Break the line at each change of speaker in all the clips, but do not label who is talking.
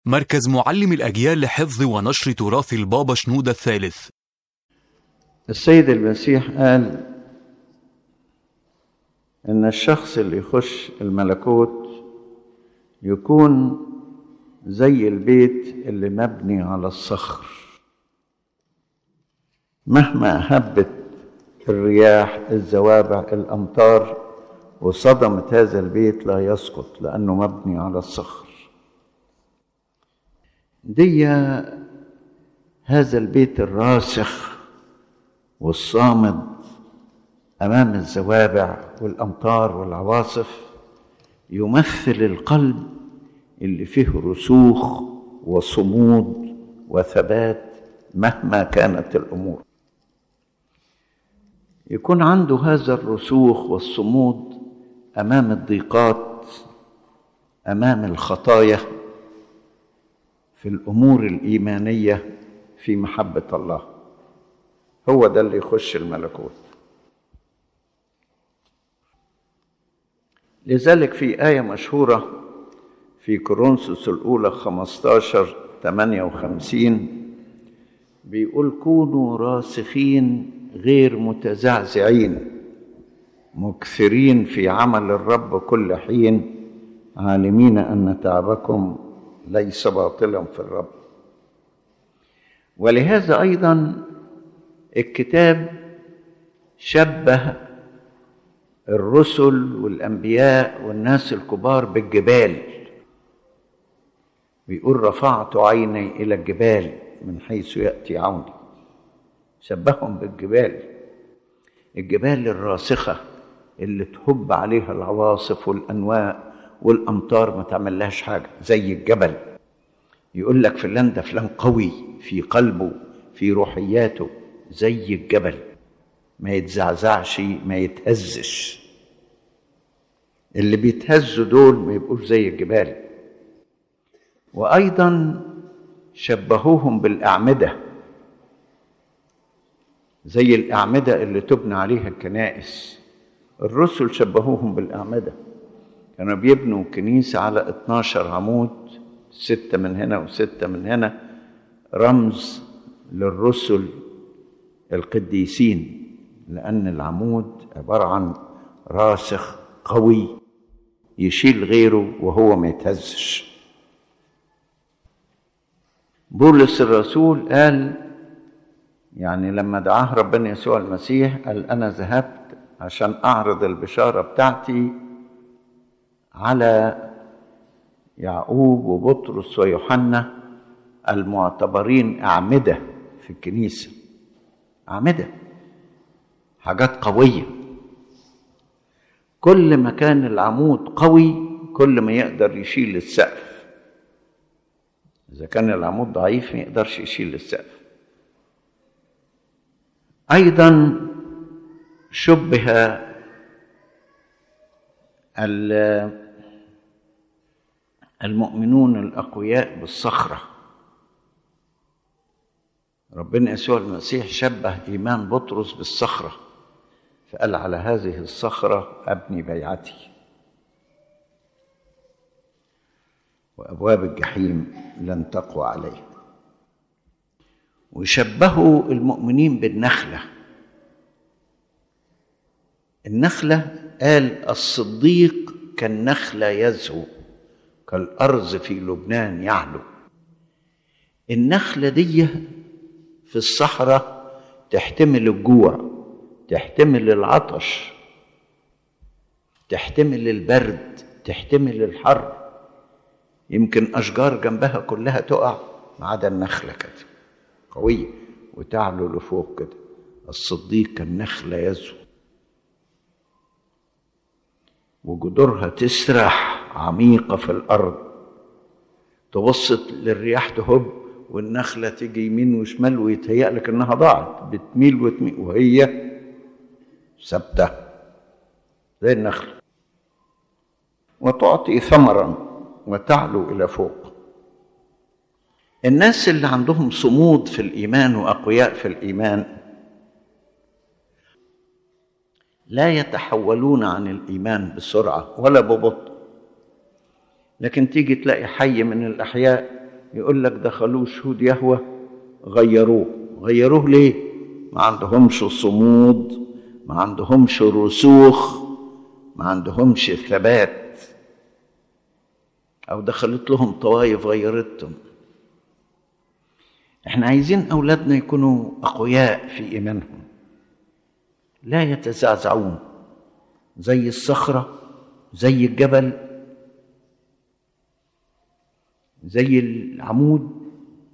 مركز معلم الأجيال لحفظ ونشر تراث البابا شنودة الثالث
السيد المسيح قال ان الشخص اللي يخش الملكوت يكون زي البيت اللي مبني على الصخر مهما هبت الرياح الزوابع الامطار وصدمت هذا البيت لا يسقط لانه مبني على الصخر دي هذا البيت الراسخ والصامد امام الزوابع والامطار والعواصف يمثل القلب اللي فيه رسوخ وصمود وثبات مهما كانت الامور يكون عنده هذا الرسوخ والصمود امام الضيقات امام الخطايا في الامور الايمانيه في محبه الله هو ده اللي يخش الملكوت لذلك في آية مشهورة في كورنثوس الأولى 15 58 بيقول كونوا راسخين غير متزعزعين مكثرين في عمل الرب كل حين عالمين أن تعبكم ليس باطلا في الرب ولهذا أيضا الكتاب شبه الرسل والانبياء والناس الكبار بالجبال بيقول رفعت عيني الى الجبال من حيث ياتي عوني شبههم بالجبال الجبال الراسخه اللي تهب عليها العواصف والانواء والامطار ما تعملهاش حاجه زي الجبل يقول لك فلان ده فلان قوي في قلبه في روحياته زي الجبل ما يتزعزعش ما يتهزش اللي بيتهزوا دول ما يبقوش زي الجبال وايضا شبهوهم بالاعمده زي الاعمده اللي تبنى عليها الكنائس الرسل شبهوهم بالاعمده كانوا بيبنوا كنيسه على 12 عمود ستة من هنا وستة من هنا رمز للرسل القديسين لأن العمود عبارة عن راسخ قوي يشيل غيره وهو ما يتهزش بولس الرسول قال يعني لما دعاه ربنا يسوع المسيح قال أنا ذهبت عشان أعرض البشارة بتاعتي على يعقوب وبطرس ويوحنا المعتبرين أعمدة في الكنيسة أعمدة حاجات قوية كل ما كان العمود قوي كل ما يقدر يشيل السقف إذا كان العمود ضعيف ما يقدرش يشيل السقف أيضا شبه المؤمنون الأقوياء بالصخرة ربنا يسوع المسيح شبه إيمان بطرس بالصخرة فقال على هذه الصخرة أبني بيعتي وأبواب الجحيم لن تقوى عليه وشبهوا المؤمنين بالنخلة النخلة قال الصديق كالنخلة يزهو كالأرز في لبنان يعلو النخلة دي في الصحراء تحتمل الجوع تحتمل العطش تحتمل البرد تحتمل الحر يمكن أشجار جنبها كلها تقع ما عدا النخلة كده قوية وتعلو لفوق كده الصديق كالنخلة يزهو وجذورها تسرح عميقة في الأرض تبص للرياح تهب والنخلة تيجي يمين وشمال ويتهيأ لك إنها ضاعت بتميل وتميل وهي ثابتة زي النخلة وتعطي ثمرا وتعلو إلى فوق الناس اللي عندهم صمود في الإيمان وأقوياء في الإيمان لا يتحولون عن الإيمان بسرعة ولا ببطء لكن تيجي تلاقي حي من الأحياء يقول لك دخلوه شهود يهوه غيروه غيروه ليه ما عندهمش صمود ما عندهمش رسوخ ما عندهمش ثبات او دخلت لهم طوائف غيرتهم احنا عايزين اولادنا يكونوا اقوياء في ايمانهم لا يتزعزعون زي الصخره زي الجبل زي العمود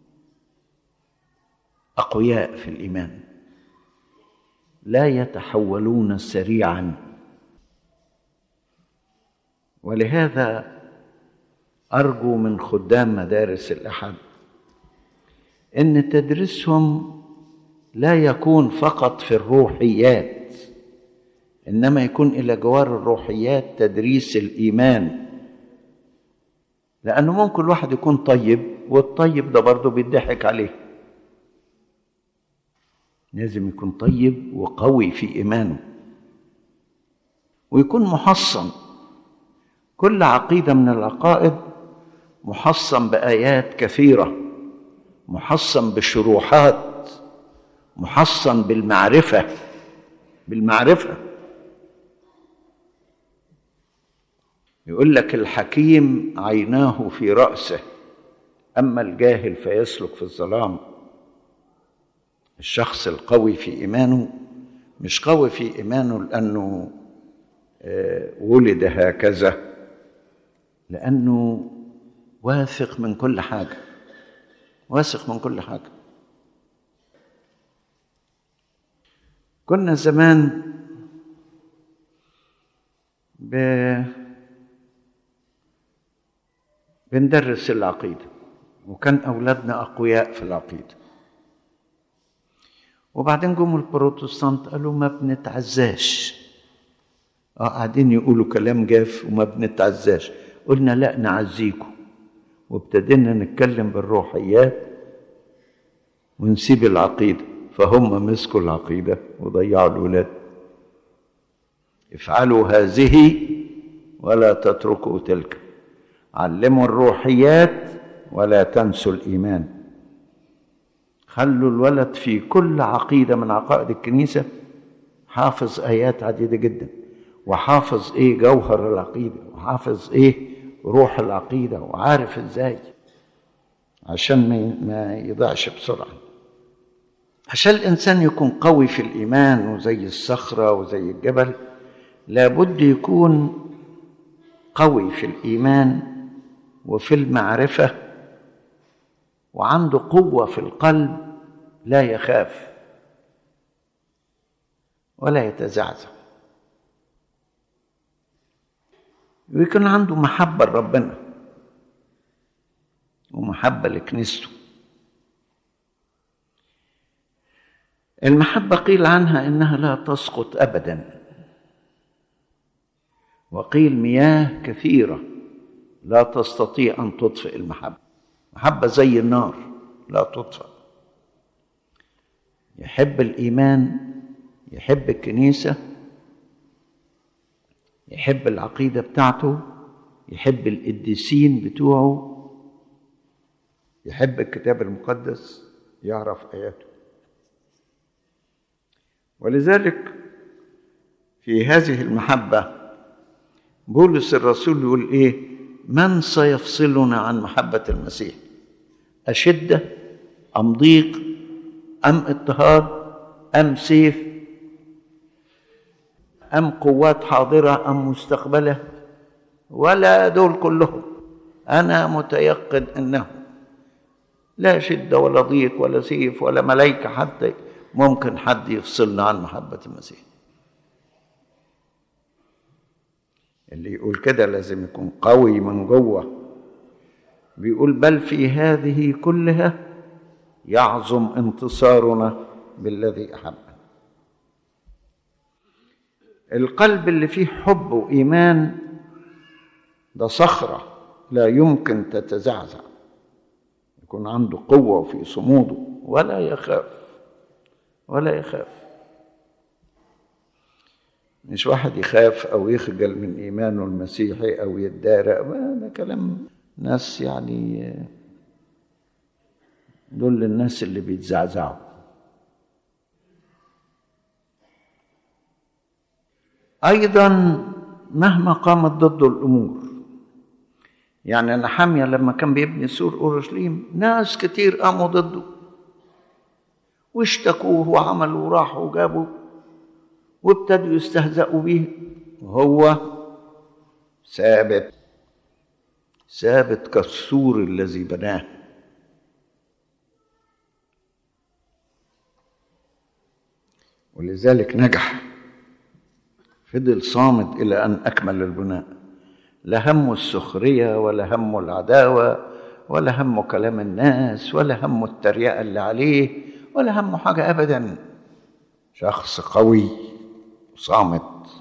اقوياء في الايمان لا يتحولون سريعا ولهذا ارجو من خدام مدارس الاحد ان تدريسهم لا يكون فقط في الروحيات انما يكون الى جوار الروحيات تدريس الايمان لانه ممكن الواحد يكون طيب والطيب ده برضه بيضحك عليه لازم يكون طيب وقوي في ايمانه ويكون محصن كل عقيده من العقائد محصن بايات كثيره محصن بشروحات محصن بالمعرفه بالمعرفه يقول لك الحكيم عيناه في راسه اما الجاهل فيسلك في الظلام الشخص القوي في ايمانه مش قوي في ايمانه لانه ولد هكذا لانه واثق من كل حاجه واثق من كل حاجه كنا زمان ب... بندرس العقيده وكان اولادنا اقوياء في العقيده وبعدين جم البروتستانت قالوا ما بنتعزاش اه قاعدين يقولوا كلام جاف وما بنتعزاش قلنا لا نعزيكم وابتدينا نتكلم بالروحيات ونسيب العقيده فهم مسكوا العقيده وضيعوا الولاد افعلوا هذه ولا تتركوا تلك علموا الروحيات ولا تنسوا الايمان خلوا الولد في كل عقيده من عقائد الكنيسه حافظ ايات عديده جدا وحافظ ايه جوهر العقيده وحافظ ايه روح العقيده وعارف ازاي عشان ما يضيعش بسرعه عشان الانسان يكون قوي في الايمان وزي الصخره وزي الجبل لابد يكون قوي في الايمان وفي المعرفه وعنده قوه في القلب لا يخاف ولا يتزعزع ويكون عنده محبه لربنا ومحبه لكنيسته المحبه قيل عنها انها لا تسقط ابدا وقيل مياه كثيره لا تستطيع ان تطفئ المحبه محبه زي النار لا تطفأ يحب الايمان يحب الكنيسه يحب العقيده بتاعته يحب القديسين بتوعه يحب الكتاب المقدس يعرف اياته ولذلك في هذه المحبه بولس الرسول يقول ايه من سيفصلنا عن محبه المسيح اشده ام ضيق ام اضطهاد ام سيف ام قوات حاضره ام مستقبله ولا دول كلهم انا متيقن انه لا شده ولا ضيق ولا سيف ولا ملائكه حتى ممكن حد يفصلنا عن محبه المسيح اللي يقول كده لازم يكون قوي من جوه بيقول بل في هذه كلها يعظم انتصارنا بالذي احبنا القلب اللي فيه حب وايمان ده صخره لا يمكن تتزعزع يكون عنده قوه في صموده ولا يخاف ولا يخاف مش واحد يخاف او يخجل من ايمانه المسيحي او يتدارى ده كلام ناس يعني دول الناس اللي بيتزعزعوا ايضا مهما قامت ضده الامور يعني نحاميه لما كان بيبني سور اورشليم ناس كتير قاموا ضده واشتكوه وعملوا وراحوا وجابوا وابتدوا يستهزئوا به وهو ثابت ثابت كالسور الذي بناه ولذلك نجح فضل صامد الى ان اكمل البناء لا همه السخريه ولا همه العداوه ولا همه كلام الناس ولا همه التريقه اللي عليه ولا همه حاجه ابدا شخص قوي صامت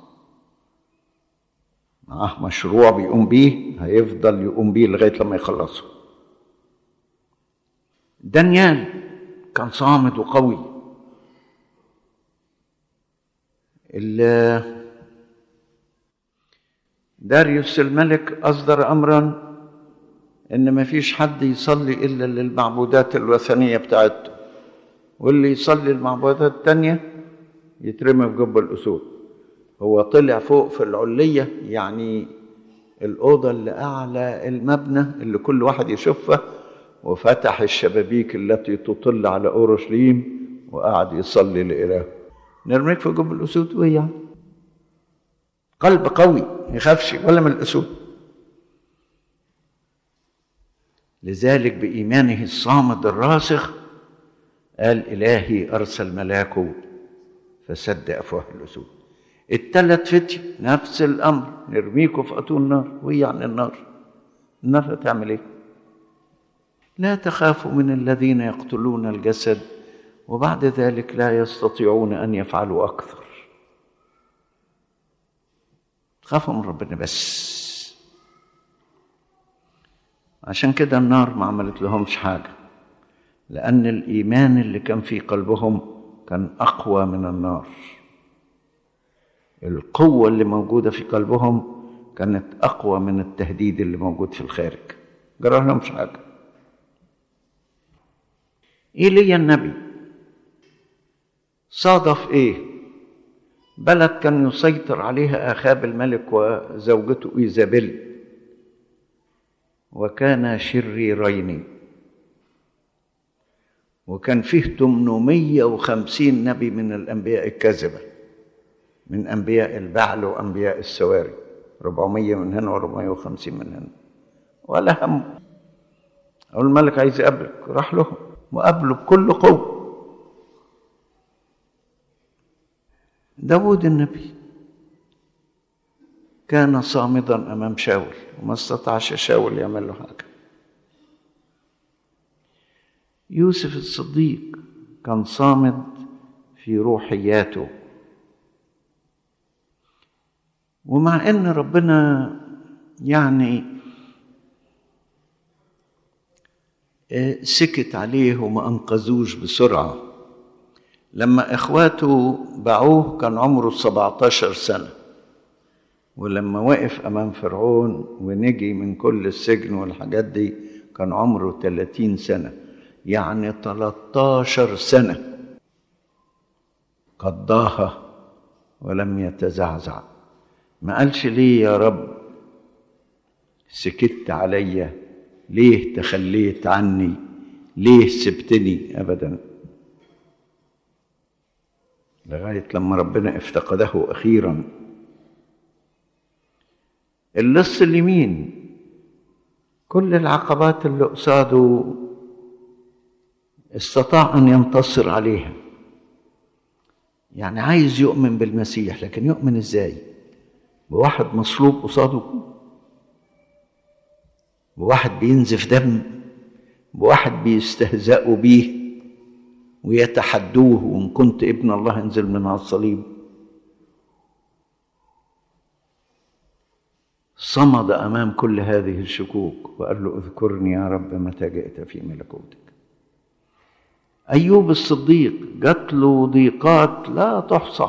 معاه مشروع بيقوم بيه هيفضل يقوم بيه لغايه لما يخلصه دانيال كان صامت وقوي داريوس الملك أصدر أمرا إن ما فيش حد يصلي إلا للمعبودات الوثنية بتاعته واللي يصلي المعبودات التانية يترمي في جب الأسود هو طلع فوق في العلية يعني الأوضة اللي أعلى المبنى اللي كل واحد يشوفها وفتح الشبابيك التي تطل على أورشليم وقعد يصلي لإله نرميك في جب الأسود وإيه يعني؟ قلب قوي ما يخافش ولا من الأسود لذلك بإيمانه الصامد الراسخ قال إلهي أرسل ملاكه فسد أفواه الأسود التلات فتية نفس الأمر نرميكوا في أتون النار وهي عن النار النار هتعمل إيه؟ لا تخافوا من الذين يقتلون الجسد وبعد ذلك لا يستطيعون أن يفعلوا أكثر خافوا من ربنا بس عشان كده النار ما عملت لهمش حاجة لأن الإيمان اللي كان في قلبهم كان أقوى من النار القوة اللي موجودة في قلبهم كانت أقوى من التهديد اللي موجود في الخارج جرى لهمش حاجة إيليا النبي صادف إيه بلد كان يسيطر عليها آخاب الملك وزوجته إيزابيل وكان شريرين وكان فيه 850 نبي من الأنبياء الكذبة من أنبياء البعل وأنبياء السواري 400 من هنا و450 من هنا ولا هم أو الملك عايز يقابلك راح له وقابله بكل قوة داود النبي كان صامدا أمام شاول وما استطاعش شاول يعمل له حاجة يوسف الصديق كان صامد في روحياته ومع ان ربنا يعني سكت عليه وما انقذوش بسرعه لما اخواته باعوه كان عمره 17 سنه ولما وقف امام فرعون ونجي من كل السجن والحاجات دي كان عمره 30 سنه يعني 13 سنه قضاها ولم يتزعزع ما قالش ليه يا رب سكت عليا ليه تخليت عني ليه سبتني ابدا لغايه لما ربنا افتقده اخيرا اللص اليمين كل العقبات اللي قصاده استطاع ان ينتصر عليها يعني عايز يؤمن بالمسيح لكن يؤمن ازاي بواحد مصلوب قصاده بواحد بينزف دم بواحد بيستهزأوا بيه ويتحدوه وإن كنت ابن الله انزل من على الصليب صمد أمام كل هذه الشكوك وقال له اذكرني يا رب متى جئت في ملكوتك أيوب الصديق جات له ضيقات لا تحصى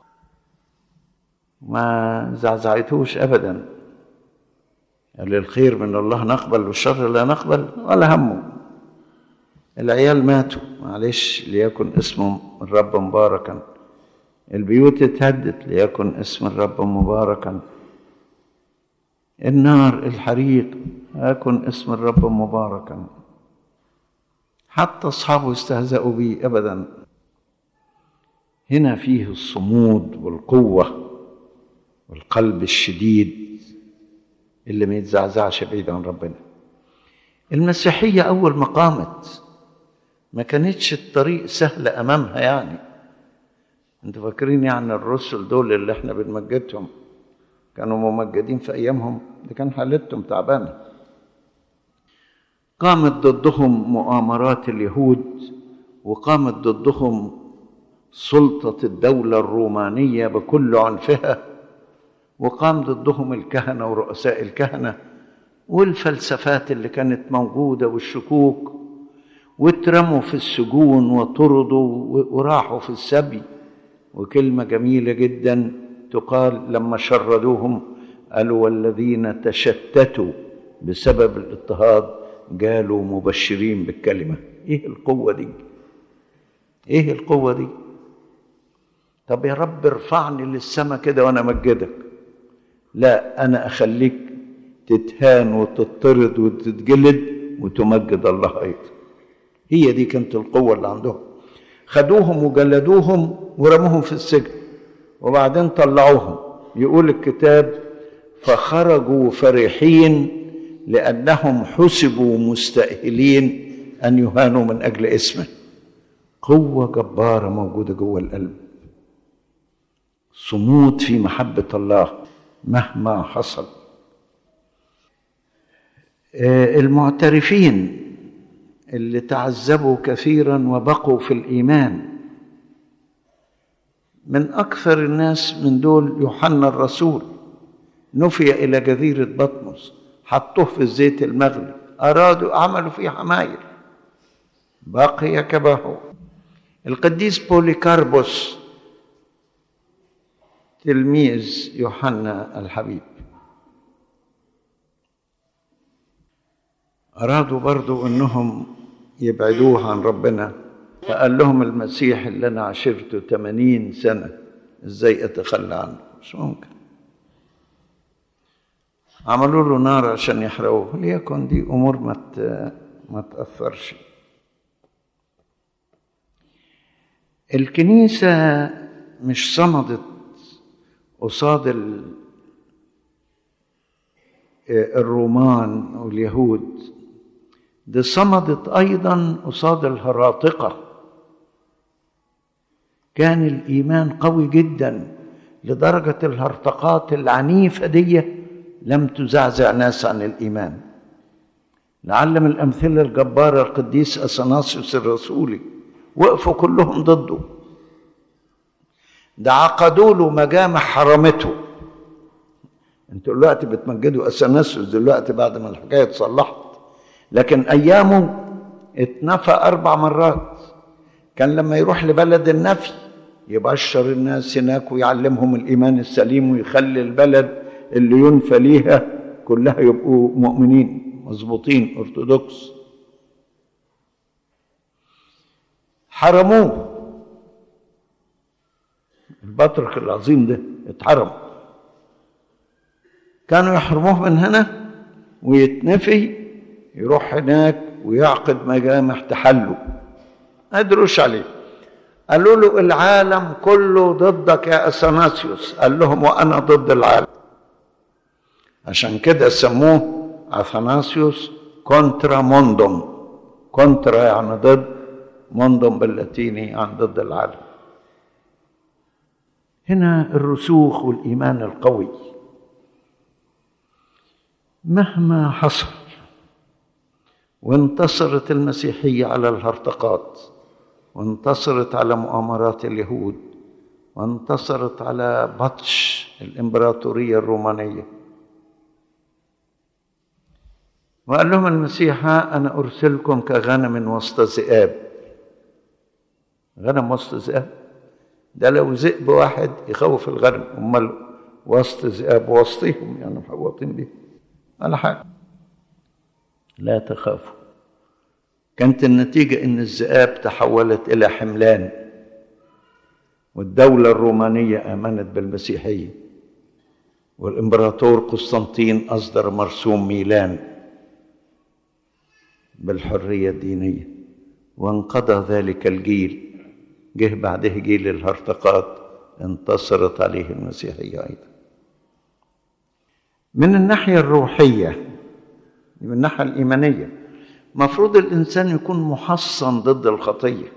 ما زعزعتوش ابدا قال الخير من الله نقبل والشر لا نقبل ولا همه العيال ماتوا معلش ليكن اسم الرب مباركا البيوت اتهدت ليكن اسم الرب مباركا النار الحريق يكن اسم الرب مباركا حتى اصحابه استهزأوا به ابدا هنا فيه الصمود والقوه والقلب الشديد اللي ما يتزعزعش بعيد عن ربنا المسيحيه اول ما قامت ما كانتش الطريق سهل امامها يعني انتوا فاكرين يعني الرسل دول اللي احنا بنمجدهم كانوا ممجدين في ايامهم دي كان حالتهم تعبانه قامت ضدهم مؤامرات اليهود وقامت ضدهم سلطه الدوله الرومانيه بكل عنفها وقام ضدهم الكهنه ورؤساء الكهنه والفلسفات اللي كانت موجوده والشكوك واترموا في السجون وطردوا وراحوا في السبي وكلمه جميله جدا تقال لما شردوهم قالوا والذين تشتتوا بسبب الاضطهاد قالوا مبشرين بالكلمه ايه القوه دي ايه القوه دي طب يا رب ارفعني للسما كده وانا امجدك لا انا اخليك تتهان وتطرد وتتجلد وتمجد الله ايضا هي دي كانت القوه اللي عندهم خدوهم وجلدوهم ورموهم في السجن وبعدين طلعوهم يقول الكتاب فخرجوا فرحين لانهم حسبوا مستاهلين ان يهانوا من اجل اسمه قوه جباره موجوده جوه القلب صمود في محبه الله مهما حصل المعترفين اللي تعذبوا كثيرا وبقوا في الايمان من اكثر الناس من دول يوحنا الرسول نفي الى جزيره بطمس حطوه في الزيت المغلي ارادوا عملوا فيه عمايل بقي كما هو القديس بوليكاربوس تلميذ يوحنا الحبيب أرادوا برضو أنهم يبعدوه عن ربنا فقال لهم المسيح اللي أنا عشرته 80 سنة إزاي أتخلى عنه مش ممكن عملوا له نار عشان يحرقوه ليكن دي أمور ما ما تأثرش الكنيسة مش صمدت قصاد الرومان واليهود دي صمدت ايضا قصاد الهراطقه كان الايمان قوي جدا لدرجه الهرطقات العنيفه دي لم تزعزع ناس عن الايمان لعلم الامثله الجباره القديس اثناسيوس الرسولي وقفوا كلهم ضده ده عقدوا له مجامع حرمته انتوا دلوقتي بتمجدوا اثناسيوس دلوقتي بعد ما الحكايه اتصلحت لكن ايامه اتنفى اربع مرات كان لما يروح لبلد النفي يبشر الناس هناك ويعلمهم الايمان السليم ويخلي البلد اللي ينفى ليها كلها يبقوا مؤمنين مظبوطين ارثوذكس حرموه البطرك العظيم ده اتحرم كانوا يحرموه من هنا ويتنفي يروح هناك ويعقد مجامع تحلوا ما قدروش عليه قالوا له العالم كله ضدك يا اثناسيوس قال لهم وانا ضد العالم عشان كده سموه اثناسيوس كونترا موندوم كونترا يعني ضد موندوم باللاتيني يعني ضد العالم هنا الرسوخ والايمان القوي مهما حصل وانتصرت المسيحيه على الهرطقات وانتصرت على مؤامرات اليهود وانتصرت على بطش الامبراطوريه الرومانيه وقال لهم المسيح انا ارسلكم كغنم وسط ذئاب غنم وسط ذئاب ده لو ذئب واحد يخوف الغنم امال وسط ذئاب وسطهم يعني محوطين بيه ولا حاجه لا تخافوا كانت النتيجة إن الذئاب تحولت إلى حملان والدولة الرومانية آمنت بالمسيحية والإمبراطور قسطنطين أصدر مرسوم ميلان بالحرية الدينية وانقضى ذلك الجيل جه بعده جيل الهرطقات انتصرت عليه المسيحية أيضا من الناحية الروحية من الناحية الإيمانية مفروض الإنسان يكون محصن ضد الخطية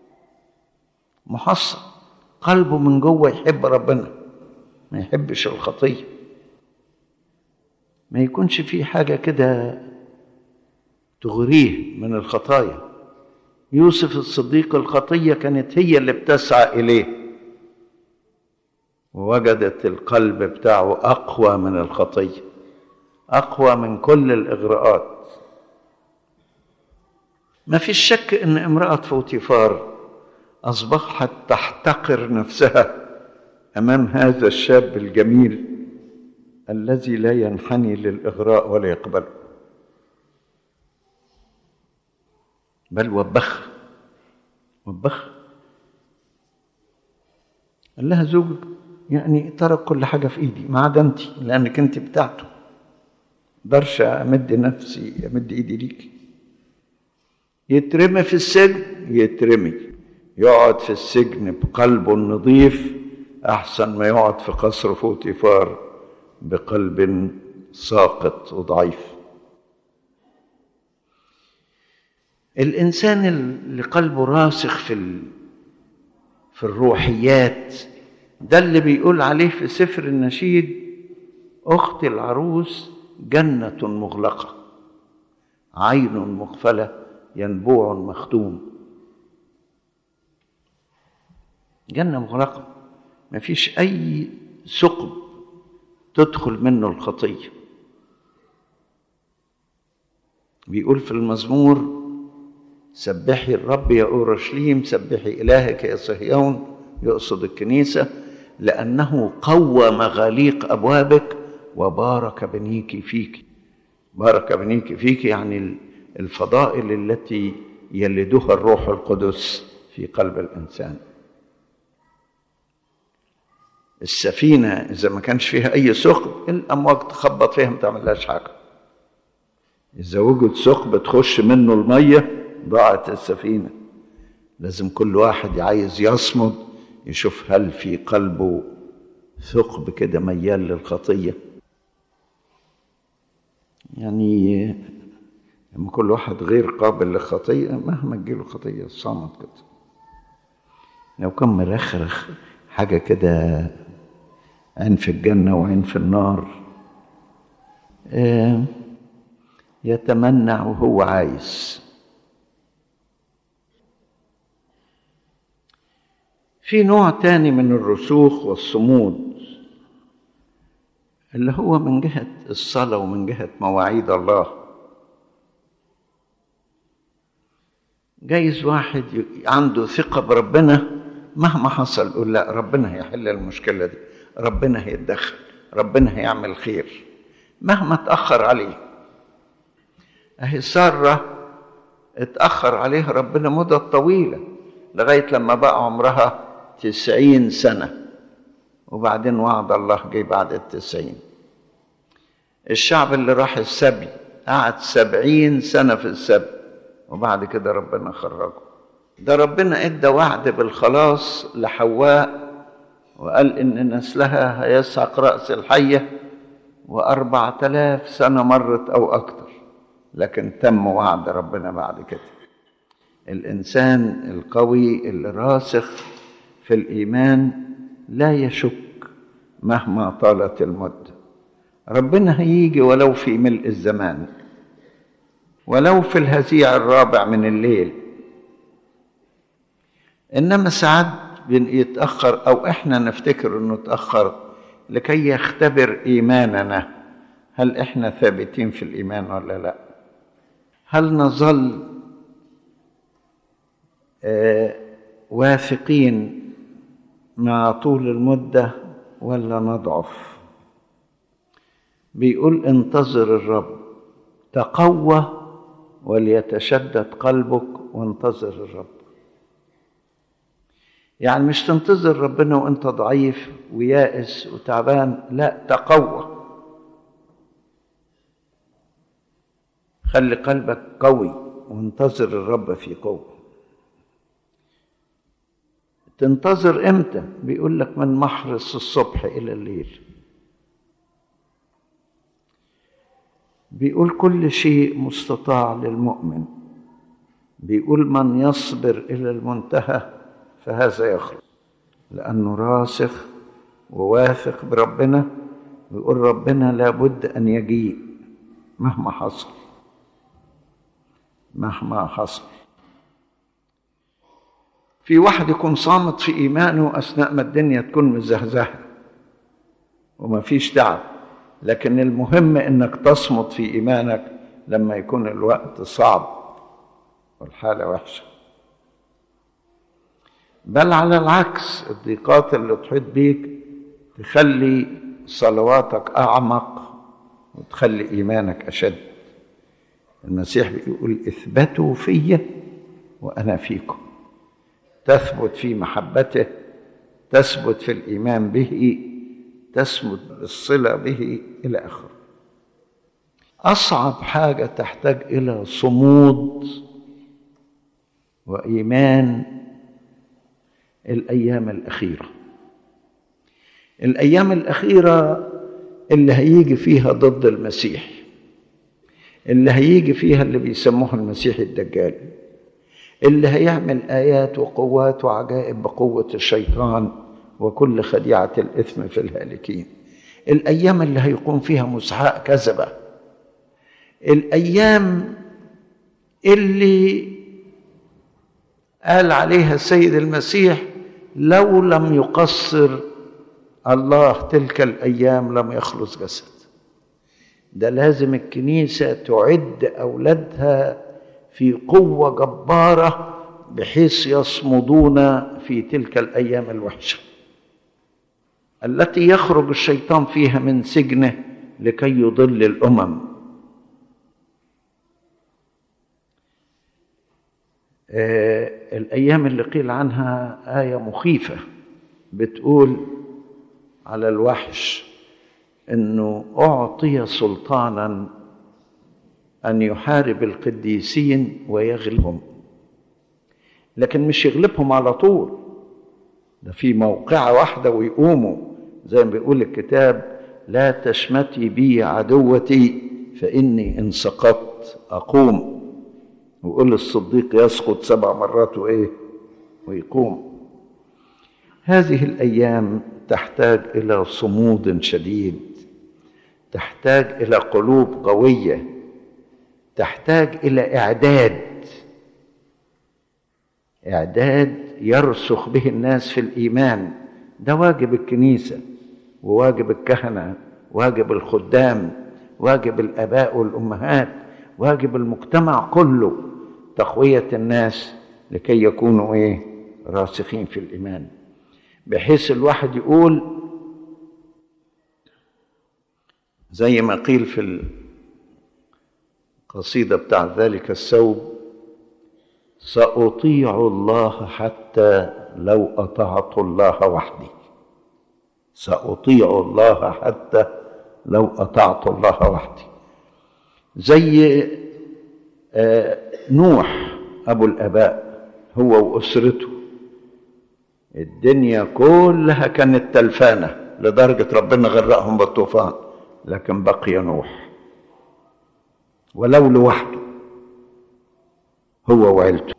محصن قلبه من جوه يحب ربنا ما يحبش الخطية ما يكونش فيه حاجة كده تغريه من الخطايا يوسف الصديق الخطية كانت هي اللي بتسعى إليه ووجدت القلب بتاعه أقوى من الخطية أقوى من كل الإغراءات ما فيش شك ان امرأة فوتيفار أصبحت تحتقر نفسها أمام هذا الشاب الجميل الذي لا ينحني للإغراء ولا يقبله بل وبخ وبخ قال لها زوجك يعني ترك كل حاجة في إيدي ما عدا أنت لأنك أنت بتاعته مقدرش أمد نفسي أمد إيدي ليكي يترمي في السجن يترمي يقعد في السجن بقلبه النظيف احسن ما يقعد في قصر فوتيفار بقلب ساقط وضعيف الانسان اللي قلبه راسخ في ال... في الروحيات ده اللي بيقول عليه في سفر النشيد اختي العروس جنه مغلقه عين مقفله ينبوع مختوم جنة مغلقة ما فيش أي ثقب تدخل منه الخطية بيقول في المزمور سبحي الرب يا أورشليم سبحي إلهك يا صهيون يقصد الكنيسة لأنه قوى مغاليق أبوابك وبارك بنيك فيك بارك بنيك فيك يعني الفضائل التي يلدها الروح القدس في قلب الانسان السفينه اذا ما كانش فيها اي ثقب الامواج تخبط فيها ما تعملهاش حاجه اذا وجد ثقب تخش منه الميه ضاعت السفينه لازم كل واحد عايز يصمد يشوف هل في قلبه ثقب كده ميال للخطيه يعني لما كل واحد غير قابل للخطيئة مهما تجيله خطية صامت كده لو كان مرخرخ حاجة كده عين في الجنة وعين في النار يتمنع وهو عايز في نوع تاني من الرسوخ والصمود اللي هو من جهة الصلاة ومن جهة مواعيد الله جايز واحد عنده ثقة بربنا مهما حصل يقول لا ربنا هيحل المشكلة دي ربنا هيتدخل ربنا هيعمل خير مهما اتأخر عليه أهي سارة اتأخر عليها ربنا مدة طويلة لغاية لما بقى عمرها تسعين سنة وبعدين وعد الله جه بعد التسعين الشعب اللي راح السبي قعد سبعين سنة في السبي وبعد كده ربنا خرجه ده ربنا ادى وعد بالخلاص لحواء وقال ان نسلها هيسحق راس الحيه واربعة آلاف سنة مرت أو أكتر لكن تم وعد ربنا بعد كده الإنسان القوي اللي راسخ في الإيمان لا يشك مهما طالت المدة ربنا هيجي ولو في ملء الزمان ولو في الهزيع الرابع من الليل انما ساعات يتاخر او احنا نفتكر انه اتاخر لكي يختبر ايماننا هل احنا ثابتين في الايمان ولا لا هل نظل آه واثقين مع طول المده ولا نضعف بيقول انتظر الرب تقوى وليتشدد قلبك وانتظر الرب يعني مش تنتظر ربنا وانت ضعيف ويائس وتعبان لا تقوى خلي قلبك قوي وانتظر الرب في قوه تنتظر امتى بيقول لك من محرس الصبح الى الليل بيقول كل شيء مستطاع للمؤمن بيقول من يصبر الى المنتهى فهذا يخلص لانه راسخ وواثق بربنا بيقول ربنا لابد ان يجيء مهما حصل مهما حصل في واحد يكون صامت في ايمانه اثناء ما الدنيا تكون مزهزهه وما فيش تعب لكن المهم انك تصمت في ايمانك لما يكون الوقت صعب والحاله وحشه بل على العكس الضيقات اللي تحيط بيك تخلي صلواتك اعمق وتخلي ايمانك اشد المسيح بيقول اثبتوا في وانا فيكم تثبت في محبته تثبت في الايمان به تثبت بالصله به الى اخره اصعب حاجه تحتاج الى صمود وايمان الايام الاخيره الايام الاخيره اللي هيجي فيها ضد المسيح اللي هيجي فيها اللي بيسموه المسيح الدجال اللي هيعمل ايات وقوات وعجائب بقوه الشيطان وكل خديعه الاثم في الهالكين الايام اللي هيقوم فيها مسحاء كذبه الايام اللي قال عليها السيد المسيح لو لم يقصر الله تلك الايام لم يخلص جسد ده لازم الكنيسه تعد اولادها في قوه جباره بحيث يصمدون في تلك الايام الوحشه التي يخرج الشيطان فيها من سجنه لكي يضل الامم آه الايام اللي قيل عنها ايه مخيفه بتقول على الوحش انه اعطي سلطانا ان يحارب القديسين ويغلبهم لكن مش يغلبهم على طول ده في موقعة واحدة ويقوموا زي ما بيقول الكتاب لا تشمتي بي عدوتي فإني إن سقطت أقوم ويقول الصديق يسقط سبع مرات وإيه ويقوم هذه الأيام تحتاج إلى صمود شديد تحتاج إلى قلوب قوية تحتاج إلى إعداد إعداد يرسخ به الناس في الإيمان ده واجب الكنيسة وواجب الكهنة واجب الخدام واجب الآباء والأمهات واجب المجتمع كله تقوية الناس لكي يكونوا إيه راسخين في الإيمان بحيث الواحد يقول زي ما قيل في القصيدة بتاع ذلك الثوب سأطيع الله حتى لو أطعت الله وحدي سأطيع الله حتى لو أطعت الله وحدي زي نوح أبو الآباء هو وأسرته الدنيا كلها كانت تلفانة لدرجة ربنا غرقهم بالطوفان لكن بقي نوح ولو لوحده هو وعيلته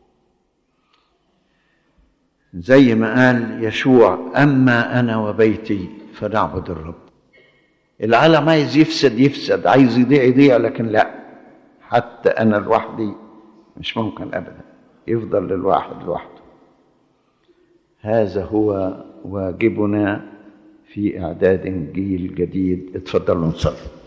زي ما قال يشوع اما انا وبيتي فنعبد الرب العالم عايز يفسد يفسد عايز يضيع يضيع لكن لا حتى انا لوحدي مش ممكن ابدا يفضل للواحد لوحده هذا هو واجبنا في اعداد جيل جديد اتفضلوا نصلي